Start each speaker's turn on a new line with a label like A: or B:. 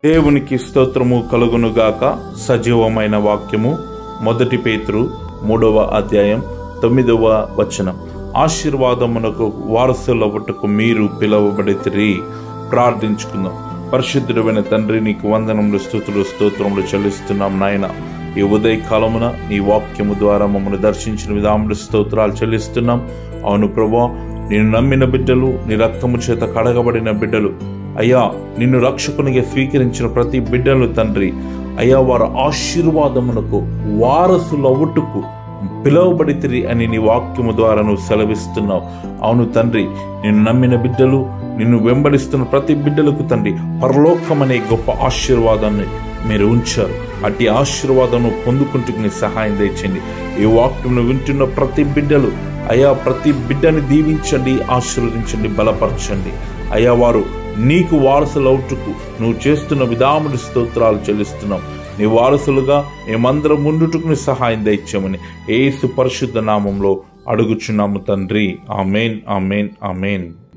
A: దేవునికి స్తోత్రము కలుగునుగాక సజీవమైన వాక్యము మొదటి పేతురు మూడవ అధ్యాయం తొమ్మిదవ వచనం ఆశీర్వాదమునకు వారసులవుటకు మీరు పిలువబడితిరి ప్రార్థించుకుందాం పరిశుద్ధుడమైన తండ్రి నీకు వందనములు స్థుతులు స్తోత్రములు చెల్లిస్తున్నాం నాయన ఈ ఉదయ కాలమున నీ వాక్యము ద్వారా మమ్మల్ని దర్శించిన విధాములు స్తోత్రాలు చెల్లిస్తున్నాం అవును ప్రభా నేను నమ్మిన బిడ్డలు నీ రక్తము చేత కడగబడిన బిడ్డలు అయ్యా నిన్ను రక్షకునిగా స్వీకరించిన ప్రతి బిడ్డలు తండ్రి అయ్యా వారు ఆశీర్వాదమునకు వారసులవుటకు పిలువబడితిరి అని నీ వాక్యము ద్వారా నువ్వు సెలవిస్తున్నావు అవును తండ్రి నిన్ను నమ్మిన బిడ్డలు నిన్ను వెంబడిస్తున్న ప్రతి బిడ్డలకు తండ్రి పరలోకం అనే గొప్ప ఆశీర్వాదాన్ని మీరు ఉంచారు అట్టి ఆశీర్వాదం పొందుకుంటూ నీ సహాయం దయచండి ఈ వాక్యమును వింటున్న ప్రతి బిడ్డలు అయా ప్రతి బిడ్డని దీవించండి ఆశీర్వదించండి బలపరచండి అయ్యా వారు నీకు వారసులవుటకు నువ్వు చేస్తున్న విధాముడి స్తోత్రాలు చెల్లిస్తున్నాం నీ వారసులుగా మేమందరం ముందుటకు నీ సహాయం దయచేయమని ఏసు పరిశుద్ధ నామంలో అడుగుచున్నాము తండ్రి ఆమెన్ ఆమెన్ ఆమెన్